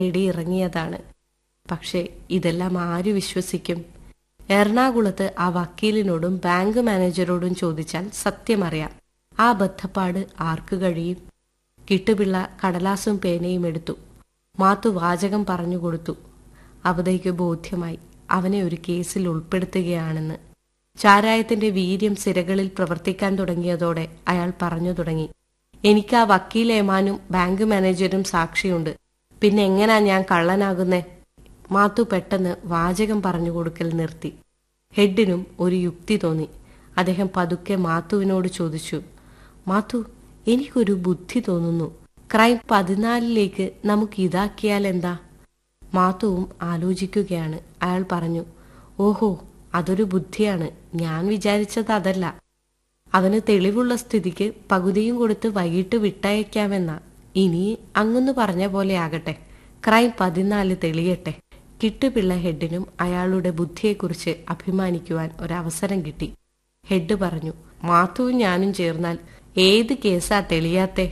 തേടി ഇറങ്ങിയതാണ് പക്ഷേ ഇതെല്ലാം ആര് വിശ്വസിക്കും എറണാകുളത്ത് ആ വക്കീലിനോടും ബാങ്ക് മാനേജരോടും ചോദിച്ചാൽ സത്യമറിയാം ആ ബദ്ധപ്പാട് ആർക്ക് കഴിയും കിട്ടുപിള്ള കടലാസും പേനയും എടുത്തു മാത്തു വാചകം പറഞ്ഞുകൊടുത്തു അവതയ്ക്ക് ബോധ്യമായി അവനെ ഒരു കേസിൽ ഉൾപ്പെടുത്തുകയാണെന്ന് ചാരായത്തിന്റെ വീര്യം സിരകളിൽ പ്രവർത്തിക്കാൻ തുടങ്ങിയതോടെ അയാൾ പറഞ്ഞു തുടങ്ങി എനിക്ക് ആ വക്കീൽ ഏമാനും ബാങ്ക് മാനേജരും സാക്ഷിയുണ്ട് പിന്നെ എങ്ങനാ ഞാൻ കള്ളനാകുന്നേ മാത്തു പെട്ടെന്ന് വാചകം പറഞ്ഞു കൊടുക്കൽ നിർത്തി ഹെഡിനും ഒരു യുക്തി തോന്നി അദ്ദേഹം പതുക്കെ മാത്തുവിനോട് ചോദിച്ചു മാത്തു എനിക്കൊരു ബുദ്ധി തോന്നുന്നു ക്രൈം പതിനാലിലേക്ക് നമുക്ക് ഇതാക്കിയാൽ എന്താ മാത്തുവും ആലോചിക്കുകയാണ് അയാൾ പറഞ്ഞു ഓഹോ അതൊരു ബുദ്ധിയാണ് ഞാൻ വിചാരിച്ചത് അതല്ല അവന് തെളിവുള്ള സ്ഥിതിക്ക് പകുതിയും കൊടുത്ത് വൈകിട്ട് വിട്ടയക്കാമെന്ന ഇനി അങ്ങൊന്ന് പറഞ്ഞ പോലെ ആകട്ടെ ക്രൈം പതിനാല് തെളിയട്ടെ കിട്ടുപിള്ള ഹെഡിനും അയാളുടെ ബുദ്ധിയെക്കുറിച്ച് അഭിമാനിക്കുവാൻ ഒരവസരം കിട്ടി ഹെഡ് പറഞ്ഞു മാത്തുവും ഞാനും ചേർന്നാൽ ഏത് കേസാ തെളിയാത്തെ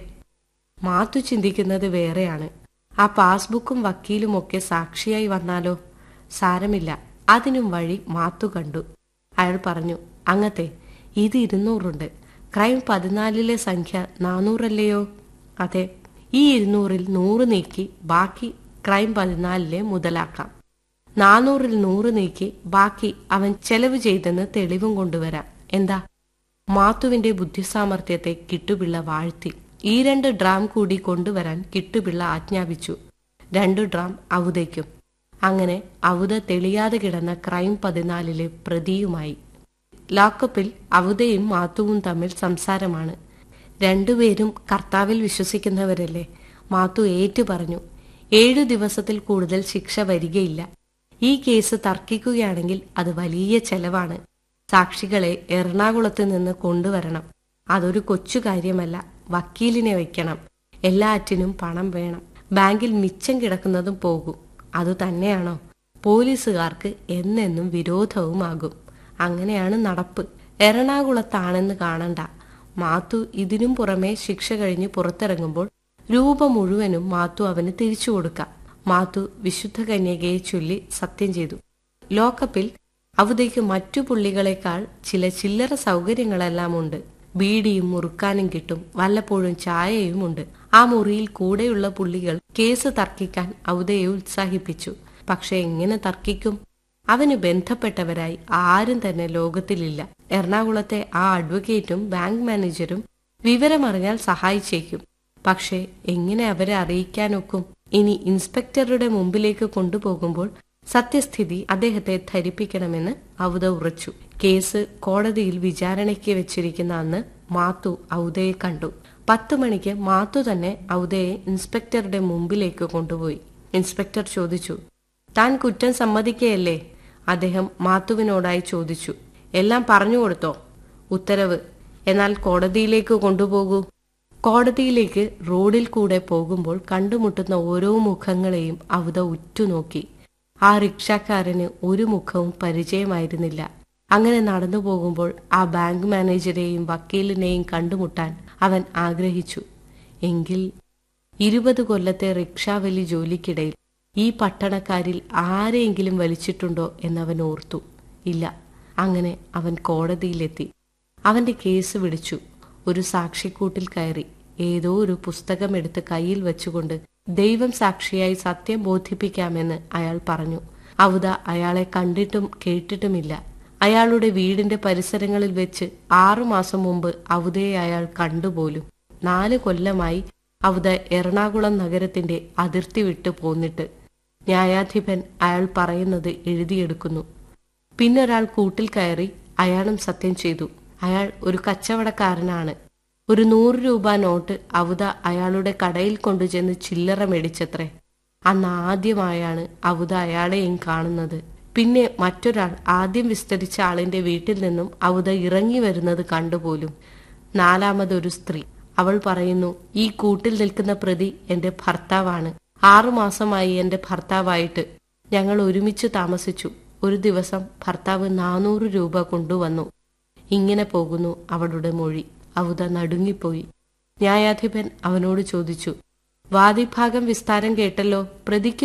മാത്തു ചിന്തിക്കുന്നത് വേറെയാണ് ആ പാസ്ബുക്കും വക്കീലും ഒക്കെ സാക്ഷിയായി വന്നാലോ സാരമില്ല അതിനും വഴി മാത്തു കണ്ടു അയാൾ പറഞ്ഞു അങ്ങത്തെ ഇത് ഇരുന്നൂറുണ്ട് ക്രൈം പതിനാലിലെ സംഖ്യ നാനൂറല്ലയോ അതെ ഈ ഇരുന്നൂറിൽ നൂറ് നീക്കി ബാക്കി ക്രൈം പതിനാലിലെ മുതലാക്കാം നാനൂറിൽ നൂറ് നീക്കി ബാക്കി അവൻ ചെലവ് ചെയ്തെന്ന് തെളിവും കൊണ്ടുവരാം എന്താ മാത്തുവിന്റെ ബുദ്ധിസാമർഥ്യത്തെ കിട്ടുപിള്ള വാഴ്ത്തി ഈ രണ്ട് ഡ്രാം കൂടി കൊണ്ടുവരാൻ കിട്ടുപിള്ള ആജ്ഞാപിച്ചു രണ്ടു ഡ്രാം അവതയ്ക്കും അങ്ങനെ അവത തെളിയാതെ കിടന്ന ക്രൈം പതിനാലിലെ പ്രതിയുമായി ലോക്കപ്പിൽ അവതയും മാത്തുവും തമ്മിൽ സംസാരമാണ് രണ്ടുപേരും കർത്താവിൽ വിശ്വസിക്കുന്നവരല്ലേ മാത്തു ഏറ്റു പറഞ്ഞു ഏഴു ദിവസത്തിൽ കൂടുതൽ ശിക്ഷ വരികയില്ല ഈ കേസ് തർക്കിക്കുകയാണെങ്കിൽ അത് വലിയ ചെലവാണ് സാക്ഷികളെ എറണാകുളത്ത് നിന്ന് കൊണ്ടുവരണം അതൊരു കൊച്ചു കാര്യമല്ല വക്കീലിനെ വയ്ക്കണം എല്ലാറ്റിനും പണം വേണം ബാങ്കിൽ മിച്ചം കിടക്കുന്നതും പോകും അത് തന്നെയാണോ പോലീസുകാർക്ക് എന്നെന്നും വിരോധവുമാകും അങ്ങനെയാണ് നടപ്പ് എറണാകുളത്താണെന്ന് കാണണ്ട മാത്തു ഇതിനും പുറമെ ശിക്ഷ കഴിഞ്ഞ് പുറത്തിറങ്ങുമ്പോൾ രൂപ മുഴുവനും മാത്തു അവന് തിരിച്ചു കൊടുക്കാം മാത്തു വിശുദ്ധ കന്യകയെ ചൊല്ലി സത്യം ചെയ്തു ലോക്കപ്പിൽ അവതയ്ക്ക് മറ്റു പുള്ളികളെക്കാൾ ചില ചില്ലറ സൗകര്യങ്ങളെല്ലാം ഉണ്ട് ബീഡിയും മുറുക്കാനും കിട്ടും വല്ലപ്പോഴും ചായയും ഉണ്ട് ആ മുറിയിൽ കൂടെയുള്ള പുള്ളികൾ കേസ് തർക്കിക്കാൻ ഔദയെ ഉത്സാഹിപ്പിച്ചു പക്ഷെ എങ്ങനെ തർക്കിക്കും അവന് ബന്ധപ്പെട്ടവരായി ആരും തന്നെ ലോകത്തിലില്ല എറണാകുളത്തെ ആ അഡ്വക്കേറ്റും ബാങ്ക് മാനേജരും വിവരമറിഞ്ഞാൽ സഹായിച്ചേക്കും പക്ഷേ എങ്ങനെ അവരെ അറിയിക്കാനൊക്കും ഇനി ഇൻസ്പെക്ടറുടെ മുമ്പിലേക്ക് കൊണ്ടുപോകുമ്പോൾ സത്യസ്ഥിതി അദ്ദേഹത്തെ ധരിപ്പിക്കണമെന്ന് ഔദ ഉറച്ചു കേസ് കോടതിയിൽ വിചാരണയ്ക്ക് വെച്ചിരിക്കുന്ന അന്ന് മാത്തു ഔദയെ കണ്ടു പത്തു മണിക്ക് മാത്തു തന്നെ ഔദയെ ഇൻസ്പെക്ടറുടെ മുമ്പിലേക്ക് കൊണ്ടുപോയി ഇൻസ്പെക്ടർ ചോദിച്ചു താൻ കുറ്റം സമ്മതിക്കുകയല്ലേ അദ്ദേഹം മാത്തുവിനോടായി ചോദിച്ചു എല്ലാം പറഞ്ഞു കൊടുത്തോ ഉത്തരവ് എന്നാൽ കോടതിയിലേക്ക് കൊണ്ടുപോകൂ കോടതിയിലേക്ക് റോഡിൽ കൂടെ പോകുമ്പോൾ കണ്ടുമുട്ടുന്ന ഓരോ മുഖങ്ങളെയും അവത ഉറ്റുനോക്കി ആ റിക്ഷാക്കാരന് ഒരു മുഖവും പരിചയമായിരുന്നില്ല അങ്ങനെ നടന്നു പോകുമ്പോൾ ആ ബാങ്ക് മാനേജരെയും വക്കീലിനെയും കണ്ടുമുട്ടാൻ അവൻ ആഗ്രഹിച്ചു എങ്കിൽ ഇരുപത് കൊല്ലത്തെ റിക്ഷാവലി ജോലിക്കിടയിൽ ഈ പട്ടണക്കാരിൽ ആരെയെങ്കിലും വലിച്ചിട്ടുണ്ടോ എന്നവൻ ഓർത്തു ഇല്ല അങ്ങനെ അവൻ കോടതിയിലെത്തി അവന്റെ കേസ് വിളിച്ചു ഒരു സാക്ഷിക്കൂട്ടിൽ കയറി ഏതോ ഒരു പുസ്തകം എടുത്ത് കയ്യിൽ വെച്ചുകൊണ്ട് ദൈവം സാക്ഷിയായി സത്യം ബോധിപ്പിക്കാമെന്ന് അയാൾ പറഞ്ഞു അവത അയാളെ കണ്ടിട്ടും കേട്ടിട്ടുമില്ല അയാളുടെ വീടിന്റെ പരിസരങ്ങളിൽ വെച്ച് ആറുമാസം മുമ്പ് അവതയെ അയാൾ കണ്ടുപോലും നാല് കൊല്ലമായി അവത എറണാകുളം നഗരത്തിന്റെ അതിർത്തി വിട്ടു പോന്നിട്ട് ന്യായാധിപൻ അയാൾ പറയുന്നത് എഴുതിയെടുക്കുന്നു പിന്നൊരാൾ കൂട്ടിൽ കയറി അയാളും സത്യം ചെയ്തു അയാൾ ഒരു കച്ചവടക്കാരനാണ് ഒരു നൂറ് രൂപ നോട്ട് അവത അയാളുടെ കടയിൽ കൊണ്ടുചെന്ന് ചില്ലറ മേടിച്ചത്രേ അന്ന് ആദ്യമായാണ് അവത അയാളെയും കാണുന്നത് പിന്നെ മറ്റൊരാൾ ആദ്യം വിസ്തരിച്ച ആളിന്റെ വീട്ടിൽ നിന്നും അവത ഇറങ്ങി വരുന്നത് കണ്ടുപോലും നാലാമതൊരു സ്ത്രീ അവൾ പറയുന്നു ഈ കൂട്ടിൽ നിൽക്കുന്ന പ്രതി എന്റെ ഭർത്താവാണ് ആറുമാസമായി എന്റെ ഭർത്താവായിട്ട് ഞങ്ങൾ ഒരുമിച്ച് താമസിച്ചു ഒരു ദിവസം ഭർത്താവ് നാനൂറ് രൂപ കൊണ്ടുവന്നു ഇങ്ങനെ പോകുന്നു അവളുടെ മൊഴി അവത നടുങ്ങിപ്പോയി ന്യായാധിപൻ അവനോട് ചോദിച്ചു വാദിഭാഗം വിസ്താരം കേട്ടല്ലോ പ്രതിക്ക്